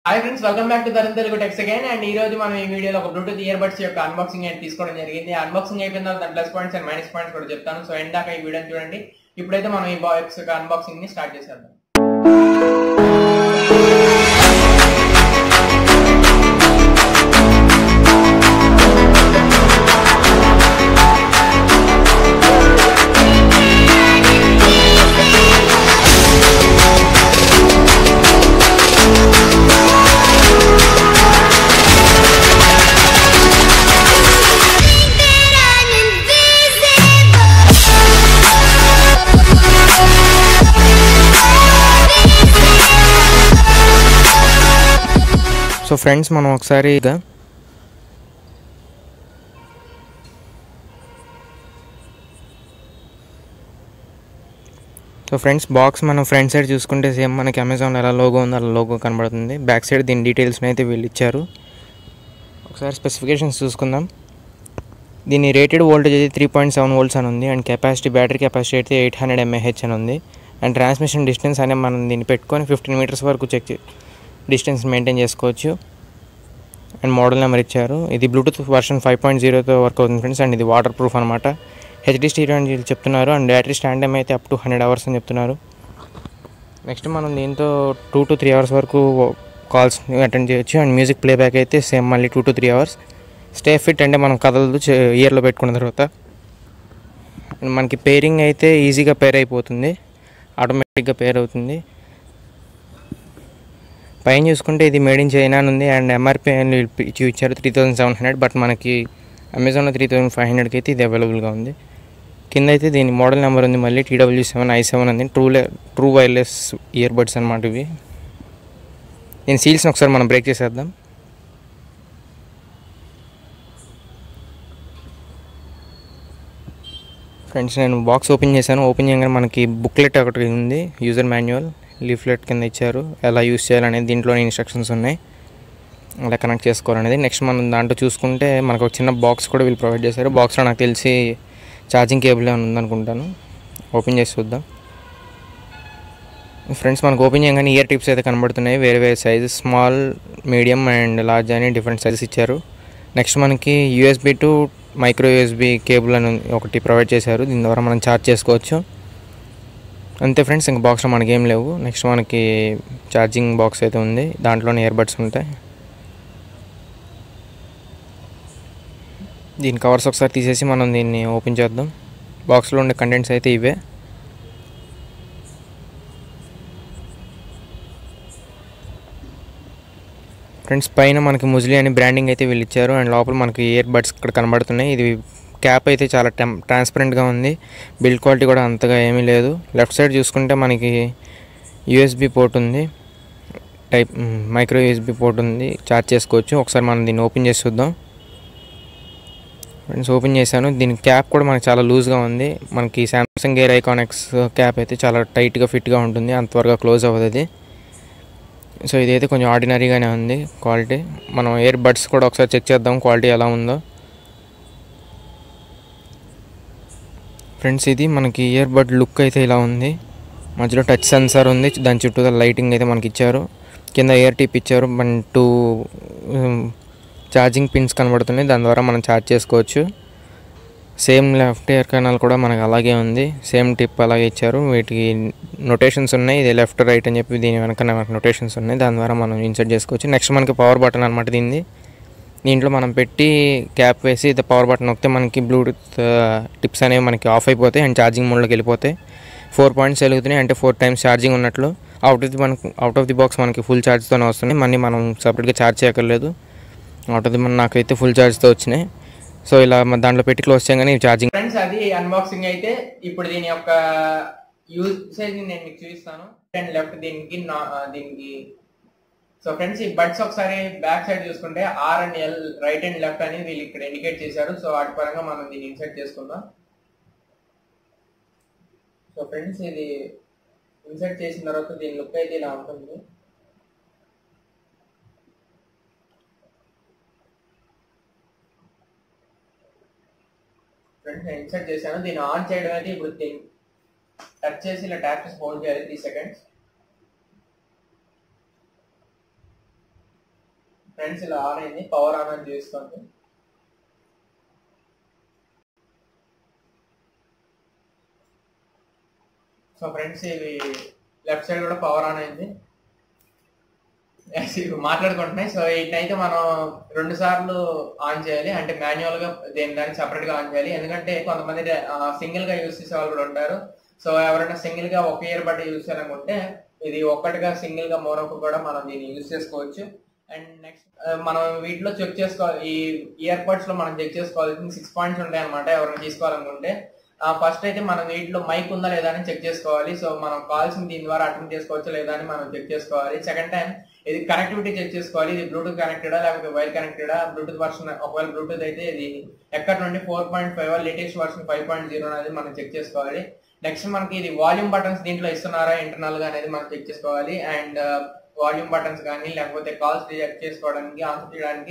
hi friends welcome back to Tarun Telugu techs again and ఈ రోజు మనం ఈ వీడియోలో ఒక బ్లూటూత్ ఇయర్ బడ్స్ యొక్క అన్బాక్సింగ్ అయితే తీసుకోవడం జరిగింది అన్బాక్సింగ్ అయిపోయిన తర్వాత దాని plus points and minus points కూడా చెప్తాను సో ఎండ్ దాకా ఈ వీడియోని చూడండి ఇప్పుడైతే మనం ఈ బాక్స్ యొక్క అన్బాక్సింగ్ ని స్టార్ట్ చేసేద్దాం సో ఫ్రెండ్స్ మనం ఒకసారి ఇక సో ఫ్రెండ్స్ బాక్స్ మనం ఫ్రంట్ సైడ్ చూసుకుంటే సేమ్ మనకి అమెజాన్లో ఎలా లోగో ఉందో అలా లోగో కనబడుతుంది బ్యాక్ సైడ్ దీని డీటెయిల్స్ని అయితే వీళ్ళు ఇచ్చారు ఒకసారి స్పెసిఫికేషన్స్ చూసుకుందాం దీని రేటెడ్ వోల్టేజ్ అయితే త్రీ పాయింట్ సెవెన్ వోల్ట్స్ అని ఉంది అండ్ కెపాసిటీ బ్యాటరీ కెపాసిటీ అయితే ఎయిట్ హండ్రెడ్ ఎంఏహెచ్ అని ఉంది అండ్ ట్రాన్స్మిషన్ డిస్టెన్స్ అనే మనం దీన్ని పెట్టుకొని ఫిఫ్టీన్ మీటర్స్ వరకు చెక్ డిస్టెన్స్ మెయింటైన్ చేసుకోవచ్చు అండ్ మోడల్ నెంబర్ ఇచ్చారు ఇది బ్లూటూత్ వర్షన్ ఫైవ్ పాయింట్ జీరోతో వర్క్ అవుతుంది ఫ్రెండ్స్ అండ్ ఇది వాటర్ ప్రూఫ్ అనమాట హెచ్డి స్టీరియో అని వీళ్ళు చెప్తున్నారు అండ్ బ్యాటరీ స్టాండ్ టైం అయితే అప్ టు హండ్రెడ్ అవర్స్ అని చెప్తున్నారు నెక్స్ట్ మనం దీంతో టూ టు త్రీ అవర్స్ వరకు కాల్స్ అటెండ్ చేయొచ్చు అండ్ మ్యూజిక్ ప్లేబ్యాక్ అయితే సేమ్ మళ్ళీ two to three hours stay fit అంటే మనం కదలదు ఇయర్లో పెట్టుకున్న తర్వాత అండ్ మనకి పేరింగ్ అయితే ఈజీగా పేర్ అయిపోతుంది ఆటోమేటిక్గా పేర్ అవుతుంది పైన చూసుకుంటే ఇది మేడ్ ఇన్ చైనా అని ఉంది అండ్ ఎంఆర్పి ఇచ్చారు three thousand seven hundred but మనకి అమెజాన్లో త్రీ థౌసండ్ ఫైవ్ హండ్రెడ్కి అయితే ఇది అవైలబుల్గా ఉంది కింద అయితే దీని మోడల్ నెంబర్ ఉంది మళ్ళీ టీడబ్ల్యూ సెవెన్ ఐ సెవెన్ ఉంది true true wireless earbuds అనమాట ఇవి దీని సీల్స్ని ఒకసారి మనం బ్రేక్ చేసేద్దాం ఫ్రెండ్స్ నేను బాక్స్ ఓపెన్ చేశాను ఓపెన్ చేయగానే మనకి బుక్లెట్ ఒకటి ఉంది యూజర్ మాన్యువల్ లీఫ్లెట్ కింద ఇచ్చారు ఎలా యూస్ చేయాలనేది దీంట్లోనే ఇన్స్ట్రక్షన్స్ ఉన్నాయి అలా కనెక్ట్ చేసుకోవాలనేది నెక్స్ట్ మనం దాంట్లో చూసుకుంటే మనకు ఒక చిన్న బాక్స్ కూడా వీళ్ళు ప్రొవైడ్ చేశారు బాక్స్లో నాకు తెలిసి ఛార్జింగ్ కేబుల్ ఏమైనా ఉందనుకుంటాను ఓపెన్ చేసి చూద్దాం ఫ్రెండ్స్ మనకు ఓపెన్ చేయగానే ఇయర్ టిప్స్ అయితే కనబడుతున్నాయి వేరే వేరే sizes small medium and large అని డిఫరెంట్ సైజెస్ ఇచ్చారు నెక్స్ట్ మనకి USB to micro USB cable అని ఒకటి ప్రొవైడ్ చేశారు దీని ద్వారా మనం ఛార్జ్ చేసుకోవచ్చు అంతే ఫ్రెండ్స్ ఇంకా బాక్స్లో మనకి ఏం లేవు నెక్స్ట్ మనకి ఛార్జింగ్ బాక్స్ అయితే ఉంది దాంట్లోనే ఇయర్ బడ్స్ ఉంటాయి దీని కవర్స్ ఒకసారి తీసేసి మనం దీన్ని ఓపెన్ చేద్దాం బాక్స్లో ఉండే కంటెంట్స్ అయితే ఇవే ఫ్రెండ్స్ పైన మనకి ముజ్లీ అని బ్రాండింగ్ అయితే వీళ్ళు ఇచ్చారు అండ్ లోపల మనకి ఇయర్ బడ్స్ ఇక్కడ కనబడుతున్నాయి ఇది క్యాప్ అయితే చాలా టెం ట్రాన్స్పరెంట్గా ఉంది బిల్డ్ క్వాలిటీ కూడా అంతగా ఏమీ లేదు లెఫ్ట్ సైడ్ చూసుకుంటే మనకి యూఎస్బి పోర్ట్ ఉంది టైప్ మైక్రో యూఎస్బి పోర్ట్ ఉంది ఛార్జ్ చేసుకోవచ్చు ఒకసారి మనం దీన్ని ఓపెన్ చేసి చూద్దాం ఫ్రెండ్స్ ఓపెన్ చేశాను దీని క్యాప్ కూడా మనకి చాలా లూజ్గా ఉంది మనకి సామ్సంగ్ ఎయిర్ ఐకానిక్స్ క్యాప్ అయితే చాలా టైట్గా ఫిట్గా ఉంటుంది అంత త్వరగా క్లోజ్ అవ్వదు అది సో ఇదైతే కొంచెం ఆర్డినరీగానే ఉంది క్వాలిటీ మనం ఇయర్ బడ్స్ కూడా ఒకసారి చెక్ చేద్దాం క్వాలిటీ ఎలా ఉందో ఫ్రెండ్స్ ఇది మనకి ఇయర్ బడ్ లుక్ అయితే ఇలా ఉంది మధ్యలో టచ్ సెన్సార్ ఉంది దాని చుట్టూ లైటింగ్ అయితే మనకి ఇచ్చారు కింద ఇయర్ టిప్ ఇచ్చారు మన టూ ఛార్జింగ్ పిన్స్ కనబడుతున్నాయి దాని ద్వారా మనం ఛార్జ్ చేసుకోవచ్చు సేమ్ లెఫ్ట్ ఇయర్ కెనాల్ కూడా మనకు అలాగే ఉంది సేమ్ టిప్ అలాగే ఇచ్చారు వీటికి నొటేషన్స్ ఉన్నాయి ఇది లెఫ్ట్ రైట్ అని చెప్పి దీని వెనక మనకు నొటేషన్స్ ఉన్నాయి దాని ద్వారా మనం ఇన్సర్ట్ చేసుకోవచ్చు నెక్స్ట్ మనకి పవర్ బటన్ అనమాట దీన్ని దీంట్లో మనం పెట్టి క్యాప్ వేసి ఇది పవర్ బటన్ నొక్కితే మనకి బ్లూటూత్ టిప్స్ అనేవి మనకి ఆఫ్ అయిపోతాయి అండ్ ఛార్జింగ్ మోడ్లోకి వెళ్ళిపోతాయి ఫోర్ పాయింట్స్ వెలుగుతున్నాయి అంటే ఫోర్ టైమ్స్ ఛార్జింగ్ ఉన్నట్లు అవుట్ ఆఫ్ ది మనకు అవుట్ ఆఫ్ ది బాక్స్ మనకి ఫుల్ ఛార్జ్తోనే వస్తుంది మళ్ళీ మనం సపరేట్గా ఛార్జ్ చేయక్కర్లేదు అవుట్ ఆఫ్ ది మన నాకైతే ఫుల్ ఛార్జ్తో వచ్చినాయి సో ఇలా మన దాంట్లో పెట్టి క్లోజ్ చేయగానే ఛార్జింగ్ ఫ్రెండ్స్ అది అన్బాక్సింగ్ అయితే ఇప్పుడు దీని యొక్క యూసేజ్ నేను మీకు చూపిస్తాను అండ్ లెఫ్ట్ దీనికి నా- దీనికి సో ఫ్రెండ్స్ ఈ బడ్స్ ఒకసారి బ్యాక్ సైడ్ చూసుకుంటే R and L right and left అని వీళ్ళు ఇక్కడ ఇండికేట్ చేశారు సో వాటి పరంగా మనం దీన్ని ఇన్సర్ట్ చేసుకుందాం సో ఫ్రెండ్స్ ఇది ఇన్సర్ట్ చేసిన తర్వాత దీని లుక్ అయితే ఇలా ఉంటుంది ఫ్రెండ్స్ నేను ఇన్సర్ట్ చేశాను దీన్ని ఆన్ చేయడం అయితే ఇప్పుడు దీన్ని టచ్ చేసి ఇలా ట్యాప్ చేసి హోల్డ్ చేయాలి త్రీ సెకండ్స్ ఫ్రెండ్స్ ఇలా ఆన్ అయింది పవర్ ఆన్ అని చూసుకోండి సో ఫ్రెండ్స్ ఇవి లెఫ్ట్ సైడ్ కూడా పవర్ ఆన్ అయింది Yes, ఇవి మాట్లాడుకుంటున్నాయి సో వీటినైతే మనం రెండు సార్లు ఆన్ చేయాలి అంటే మాన్యువల్ గా దేని దానికి సపరేట్ గా ఆన్ చేయాలి ఎందుకంటే కొంతమంది సింగిల్ గా యూస్ చేసే వాళ్ళు కూడా ఉంటారు సో ఎవరైనా సింగిల్ గా ఒక ఇయర్ బట్టి యూస్ చేయాలనుకుంటే ఇది ఒక్కటిగా సింగిల్ గా మోనోకు కూడా మనం దీన్ని యూస్ చేసుకోవచ్చు అండ్ నెక్స్ట్ మనం వీటిలో చెక్ చేసుకోవాలి ఈ ఇయర్ బడ్స్ లో మనం చెక్ చేసుకోవాల్సింది సిక్స్ పాయింట్స్ ఉంటాయి అనమాట ఎవరైనా తీసుకోవాలనుకుంటే ఫస్ట్ అయితే మనం వీటిలో మైక్ ఉందా లేదా అని చెక్ చేసుకోవాలి సో మనం కాల్స్ దీని ద్వారా అటెండ్ చేసుకోవచ్చా లేదా అని మనం చెక్ చేసుకోవాలి సెకండ్ టైం ఇది కనెక్టివిటీ చెక్ చేసుకోవాలి ఇది బ్లూటూత్ కనెక్టెడా లేకపోతే వైర్ కనెక్టెడా బ్లూటూత్ వర్షన్ ఒకవేళ బ్లూటూత్ అయితే ఇది ఎక్కడ నుండి four point five latest version five point zero అనేది మనం చెక్ చేసుకోవాలి నెక్స్ట్ మనకి ఇది వాల్యూమ్ బటన్స్ దీంట్లో ఇస్తున్నారా ఇంటర్నల్ గా అనేది మనం చెక్ చేసుకోవాలి అండ్ వాల్యూమ్ బటన్స్ కానీ లేకపోతే కాల్స్ రిజెక్ట్ చేసుకోవడానికి ఆన్సర్ చేయడానికి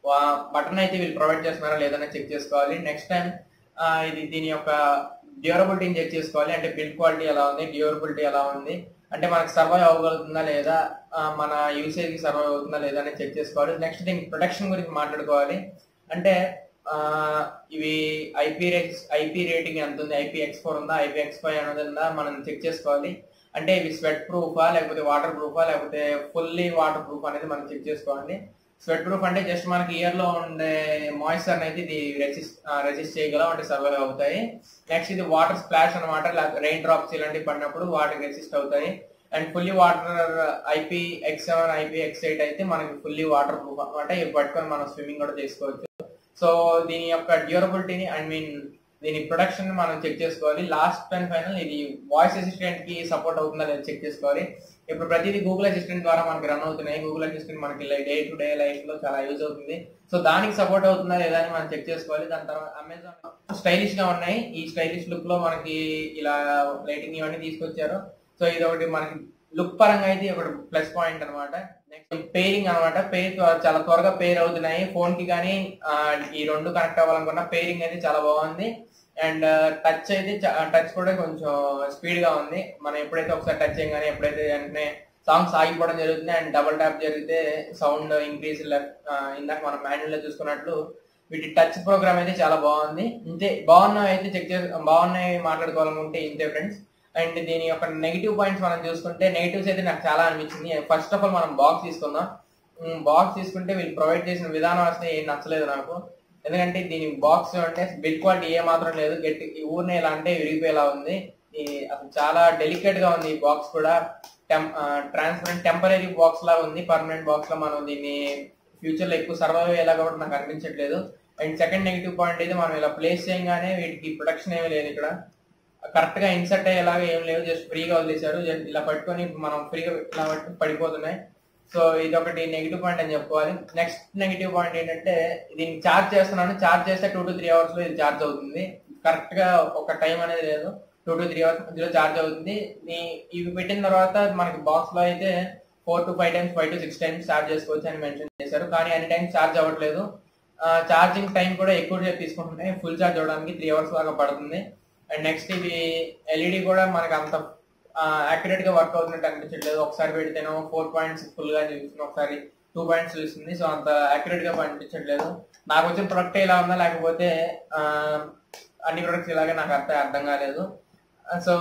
బటన్ అయితే వీళ్ళు ప్రొవైడ్ చేస్తున్నారా లేదని చెక్ చేసుకోవాలి నెక్స్ట్ టైం ఇది దీని యొక్క డ్యూరబిలిటీని చెక్ చేసుకోవాలి అంటే బిల్డ్ క్వాలిటీ ఎలా ఉంది డ్యూరబిలిటీ ఎలా ఉంది అంటే మనకు సర్వైవ్ అవ్వగలుగుతుందా లేదా ఆ, మన యూసేజ్ కి సర్వైవ్ అవుతుందా లేదా అనేది చెక్ చేసుకోవాలి నెక్స్ట్ దీని ప్రొటెక్షన్ గురించి మాట్లాడుకోవాలి అంటే ఆ, ఇవి ఐపీ రేట్స్ ఐపీ రేటింగ్ ఎంత ఉంది ఐపీ ఎక్స్ ఫోర్ ఉందా ఐపీ ఎక్స్ ఫైవ్ అనేది ఉందా మనం చెక్ చేసుకోవాలి అంటే ఇవి స్వెట్ ప్రూఫా లేకపోతే వాటర్ ప్రూఫా లేకపోతే ఫుల్లీ వాటర్ ప్రూఫ్ అనేది మనం చెక్ చేసుకోవాలి స్వెట్ ప్రూఫ్ అంటే జస్ట్ మనకి ఇయర్ లో ఉండే మాయిశ్చర్ అయితే ఇది రెసిస్ట్ రెసిస్ట్ చేయగలం అంటే సర్వైవ్ అవుతాయి నెక్స్ట్ ఇది వాటర్ స్ప్లాష్ అనమాట రెయిన్ డ్రాప్స్ ఇలాంటివి పడినప్పుడు వాటర్ రెసిస్ట్ అవుతాయి and fully water IP X seven IP X eight అయితే మనకి ఫుల్లీ వాటర్ ప్రూఫ్ అనమాట ఇవి పట్టుకొని మనం స్విమ్మింగ్ కూడా చేసుకోవచ్చు సో దీని యొక్క డ్యూరబిలిటీని ఐ మీన్ దీని ప్రొడక్షన్ మనం చెక్ చేసుకోవాలి లాస్ట్ అండ్ ఫైనల్ ఇది వాయిస్ అసిస్టెంట్ కి సపోర్ట్ అవుతుందా లేదా చెక్ చేసుకోవాలి ఇప్పుడు ప్రతిదీ గూగుల్ అసిస్టెంట్ ద్వారా మనకి రన్ అవుతున్నాయి గూగుల్ అసిస్టెంట్ మనకి డే టు డే లైఫ్ లో చాలా యూజ్ అవుతుంది సో దానికి సపోర్ట్ అవుతుందా లేదా అని మనం చెక్ చేసుకోవాలి దాని తర్వాత అమెజాన్ స్టైలిష్ గా ఉన్నాయి ఈ స్టైలిష్ లుక్ లో మనకి ఇలా లైటింగ్ ఇవన్నీ తీసుకొచ్చారు సో ఇది ఒకటి మనకి లుక్ పరంగా అయితే ఒకటి ప్లస్ పాయింట్ అనమాట నెక్స్ట్ పేరింగ్ అనమాట పేర్ చాలా త్వరగా పేర్ అవుతున్నాయి ఫోన్ కి కానీ ఆ, ఈ రెండు కనెక్ట్ అవ్వాలనుకున్న పేరింగ్ అయితే చాలా బాగుంది అండ్ టచ్ అయితే టచ్ కూడా కొంచెం స్పీడ్ గా ఉంది మనం ఎప్పుడైతే ఒకసారి టచ్ చేయగానే ఎప్పుడైతే వెంటనే సాంగ్స్ ఆగిపోవడం జరుగుతుంది అండ్ డబుల్ ట్యాప్ జరిగితే సౌండ్ ఇంక్రీజ్ లెఫ్ట్ ఇందాక మనం మాన్యువల్ లో చూసుకున్నట్లు వీటి టచ్ ప్రోగ్రామ్ అయితే చాలా బాగుంది ఇంతే బాగున్నవి అయితే చెక్ చేసి బాగున్నాయి మాట్లాడుకోవాలనుకుంటే ఇంతే ఫ్రెండ్స్ అండ్ దీని యొక్క నెగిటివ్ పాయింట్స్ మనం చూసుకుంటే నెగిటివ్స్ అయితే నాకు చాలా అనిపించింది ఫస్ట్ ఆఫ్ ఆల్ మనం బాక్స్ తీసుకుందాం బాక్స్ తీసుకుంటే వీళ్ళు ప్రొవైడ్ చేసిన విధానం అసలు ఏం నచ్చలేదు నాకు ఎందుకంటే దీని బాక్స్ అంటే బిల్డ్ క్వాలిటీ ఏ మాత్రం లేదు గట్టి ఈ ఊరిని ఎలా అంటే విరిగిపోయేలా ఉంది ఈ అసలు చాలా డెలికేట్ గా ఉంది ఈ బాక్స్ కూడా టెం ట్రాన్స్పరెంట్ టెంపరీ బాక్స్ లా ఉంది పర్మనెంట్ బాక్స్ లో మనం దీన్ని ఫ్యూచర్ లో ఎక్కువ సర్వైవ్ అయ్యేలాగా కూడా నాకు అనిపించట్లేదు అండ్ సెకండ్ నెగిటివ్ పాయింట్ అయితే మనం ఇలా ప్లేస్ చేయగానే వీటికి ప్రొటెక్షన్ ఏమీ లేదు ఇక్కడ కరెక్ట్ గా ఇన్సర్ట్ అయ్యేలాగా ఏం లేవు జస్ట్ ఫ్రీగా వదిలేశారు Just ఇలా పట్టుకొని మనం ఫ్రీగా ఇలా పట్టుకొని పడిపోతున్నాయి సో ఇది ఒకటి నెగిటివ్ పాయింట్ అని చెప్పుకోవాలి నెక్స్ట్ నెగిటివ్ పాయింట్ ఏంటంటే దీన్ని ఛార్జ్ చేస్తున్నాను ఛార్జ్ చేస్తే టూ టు త్రీ అవర్స్ లో ఇది ఛార్జ్ అవుతుంది కరెక్ట్ గా ఒక టైం అనేది లేదు టూ టు త్రీ అవర్స్ మధ్యలో ఛార్జ్ అవుతుంది ఈ- ఇవి పెట్టిన తర్వాత మనకి బాక్స్ లో అయితే four to five times five to six times charge చేసుకోవచ్చు అని మెన్షన్ చేశారు కానీ అన్ని టైమ్స్ ఛార్జ్ అవ్వట్లేదు ఛార్జింగ్ టైం కూడా ఎక్కువ సేపు తీసుకుంటున్నాయి ఫుల్ ఛార్జ్ అవడానికి త్రీ అవర్స్ దాకా పడుతుంది అండ్ నెక్స్ట్ ఇవి ఎల్ఈడి కూడా మనకి అంత యాక్యురేట్ గా వర్క్ అవుతున్నట్టు అనిపించట్లేదు ఒకసారి పెడితేనో ఫోర్ పాయింట్స్ ఫుల్ గా చూస్తుంది ఒకసారి టూ పాయింట్స్ చూస్తుంది సో అంత యాక్యురేట్ గా అనిపించట్లేదు నాకు వచ్చిన ప్రొడక్ట్ ఇలా ఉందా లేకపోతే ఆ, అన్ని ప్రొడక్ట్స్ ఇలాగే నాకు అర్థం అర్థం కాలేదు సో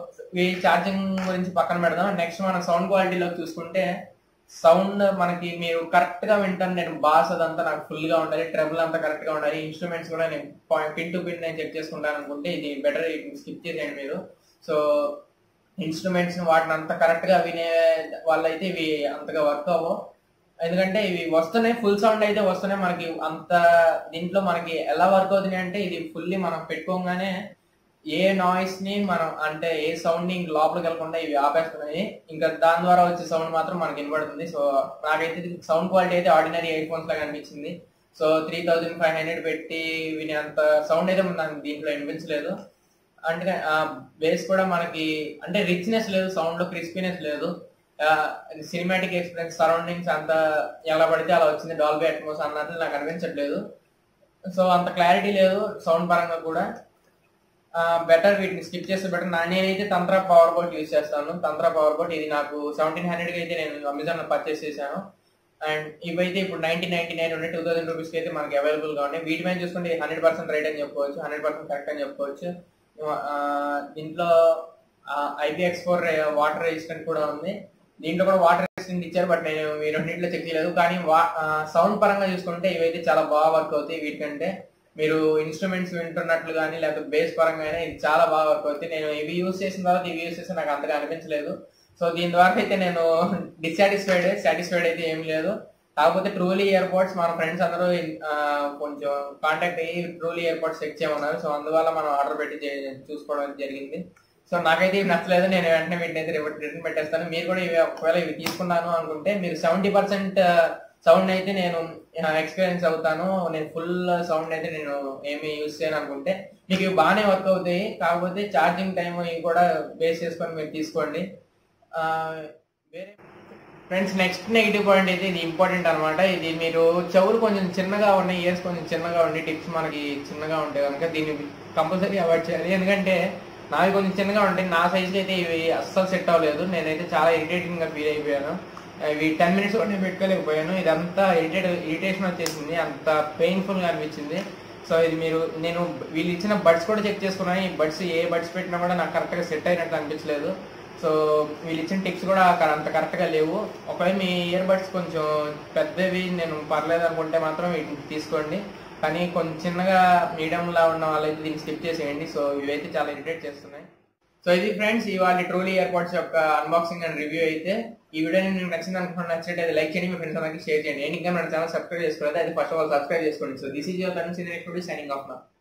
ఈ ఛార్జింగ్ గురించి పక్కన పెడదాం నెక్స్ట్ మనం సౌండ్ క్వాలిటీలో చూసుకుంటే సౌండ్ మనకి మీరు కరెక్ట్ గా వింటాను నేను బాస్ అదంతా నాకు ఫుల్ గా ఉండాలి ట్రబుల్ అంతా కరెక్ట్ గా ఉండాలి ఇన్స్ట్రుమెంట్స్ కూడా నేను పిన్ టు పిన్ నేను చెక్ చేసుకుంటాను అనుకుంటే ఇది బెటర్ స్కిప్ చేసేయండి మీరు సో ఇన్స్ట్రుమెంట్స్ వాటిని అంత కరెక్ట్ గా వినే వాళ్ళైతే ఇవి అంతగా వర్క్ అవ్వవు ఎందుకంటే ఇవి వస్తున్నాయి ఫుల్ సౌండ్ అయితే వస్తున్నాయి మనకి అంత దీంట్లో మనకి ఎలా వర్క్ అవుతున్నాయి అంటే ఇది ఫుల్లీ మనం పెట్టుకోగానే ఏ నాయిస్ ని మనం అంటే ఏ సౌండ్ ని ఇంక లోపలికి వెళ్ళకుండా ఇవి ఆపేస్తున్నాయి ఇంకా దాని ద్వారా వచ్చే సౌండ్ మాత్రం మనకి వినబడుతుంది సో నాకైతే సౌండ్ క్వాలిటీ అయితే ఆర్డినరీ ఇయర్ ఫోన్స్ లాగా అనిపించింది so three thousand five hundred పెట్టి వినే అంత సౌండ్ అయితే నాకు దీంట్లో వినిపించలేదు అంటే బేస్ కూడా మనకి అంటే రిచ్నెస్ లేదు సౌండ్ లో క్రిస్పీనెస్ లేదు సినిమాటిక్ ఎక్స్పీరియన్స్ సరౌండింగ్స్ అంత ఎలా పడితే అలా వచ్చింది డాల్బీ అట్మోస్ అన్నట్లు నాకు అనిపించట్లేదు సో అంత క్లారిటీ లేదు సౌండ్ పరంగా కూడా బెటర్ వీటిని స్కిప్ చేస్తే బెటర్ నా నేనైతే తంత్ర పవర్ బోట్ యూజ్ చేస్తాను తంత్ర పవర్ బోట్ ఇది నాకు సెవెంటీన్ హండ్రెడ్ అయితే నేను అమెజాన్ లో పర్చేస్ చేశాను అండ్ ఇవైతే ఇప్పుడు నైన్టీన్ నైన్టీ నైన్ ఉన్నాయి టూ థౌసండ్ రూపీస్కి అయితే మనకి అవైలబుల్ గా ఉన్నాయి వీటి మీద చూసుకుంటే హండ్రెడ్ పర్సెంట్ రైట్ అని చెప్పుకోవచ్చు హండ్రెడ్ పర్సెంట్ కరెక్ట్ అని చెప్పుకోవచ్చు ఆ, దీంట్లో ఐపీఎక్స్ ఫోర్ వాటర్ రెసిస్టెంట్ కూడా ఉంది దీంట్లో కూడా వాటర్ రెసిస్టెంట్ ఇచ్చారు బట్ నేను ఈ రెండింటిలో చెక్ చేయలేదు కానీ సౌండ్ పరంగా చూసుకుంటే ఇవైతే చాలా బాగా వర్క్ అవుతాయి వీటికంటే మీరు ఇన్స్ట్రుమెంట్స్ వింటున్నట్లు కానీ లేకపోతే బేస్ పరంగా అయినా ఇది చాలా బాగా వర్క్ అవుతాయి నేను ఇవి యూస్ చేసిన తర్వాత ఇవి యూస్ చేస్తే నాకు అంతగా అనిపించలేదు సో దీని ద్వారా అయితే నేను డిస్సాటిస్ఫైడ్ సాటిస్ఫైడ్ అయితే ఏం లేదు కాకపోతే ట్రూలీ ఇయర్పోర్ట్స్ మన ఫ్రెండ్స్ అందరూ ఆ, కొంచెం కాంటాక్ట్ అయ్యి ట్రూలీ ఇయర్పోర్ట్స్ చెక్ చేయమన్నారు సో అందువల్ల మనం ఆర్డర్ పెట్టి చే- చూసుకోవడం జరిగింది సో నాకైతే ఇవి నచ్చలేదు నేను వెంటనే వీటిని అయితే రిటర్న్ పెట్టేస్తాను మీరు కూడా ఇవి ఒకవేళ ఇవి తీసుకున్నాను అనుకుంటే మీరు సెవెంటీ పర్సెంట్ సౌండ్ అయితే నేను ఎక్స్పీరియన్స్ అవుతాను నేను ఫుల్ సౌండ్ అయితే నేను ఏమి యూజ్ చేయను అనుకుంటే మీకు ఇవి బాగానే వర్క్ అవుతాయి కాకపోతే ఛార్జింగ్ టైం ఇవి కూడా బేస్ చేసుకొని మీరు తీసుకోండి ఆ, వేరే ఫ్రెండ్స్ నెక్స్ట్ నెగిటివ్ పాయింట్ అయితే ఇది ఇంపార్టెంట్ అన్నమాట ఇది మీరు చెవులు కొంచెం చిన్నగా ఉన్నాయి ఇయర్స్ కొంచెం చిన్నగా ఉండి టిప్స్ మనకి చిన్నగా ఉంటాయి కనుక దీన్ని కంపల్సరీ అవాయిడ్ చేయాలి ఎందుకంటే నావి కొంచెం చిన్నగా ఉంటాయి నా సైజుకి అయితే ఇవి అస్సలు సెట్ అవ్వలేదు నేనైతే చాలా ఇరిటేటింగ్ గా ఫీల్ అయిపోయాను ఇవి టెన్ మినిట్స్ కూడా నేను పెట్టుకోలేకపోయాను ఇదంతా ఇరిటేట్ ఇరిటేషన్ వచ్చేసింది అంత పెయిన్ఫుల్ గా అనిపించింది సో ఇది మీరు నేను వీళ్ళు ఇచ్చిన బడ్స్ కూడా చెక్ చేసుకున్నాను ఈ బడ్స్ ఏ బడ్స్ పెట్టినా కూడా నాకు కరెక్ట్గా సెట్ అయినట్టు అనిపించలేదు సో వీళ్ళు ఇచ్చిన టిప్స్ కూడా అక్కడ అంత కరెక్ట్గా లేవు ఒకవేళ మీ ఇయర్ బడ్స్ కొంచెం పెద్దవి నేను పర్లేదు అనుకుంటే మాత్రం వీటిని తీసుకోండి కానీ కొంచెం చిన్నగా మీడియంలా ఉన్న వాళ్ళైతే దీన్ని స్కిప్ చేసేయండి సో ఇవైతే చాలా ఇరిటేట్ చేస్తున్నాయి సో ఇది ఫ్రెండ్స్ ఇవాళ ట్రోలీ ఎయిర్పోర్ట్స్ యొక్క అన్బాక్సింగ్ అండ్ రివ్యూ అయితే ఈ వీడియో మీకు నచ్చింది అనుకుంటున్నా నచ్చినట్టు లైక్ చేయండి మీ ఫ్రెండ్స్ అందరికి షేర్ చేయండి నేను ఇంకా మన ఛానల్ సబ్స్క్రైబ్ చేసుకోలేదు అది ఫస్ట్ ఆఫ్ ఆల్ సబ్స్క్రైబ్ చేసుకోండి so this is your currency next signing off నా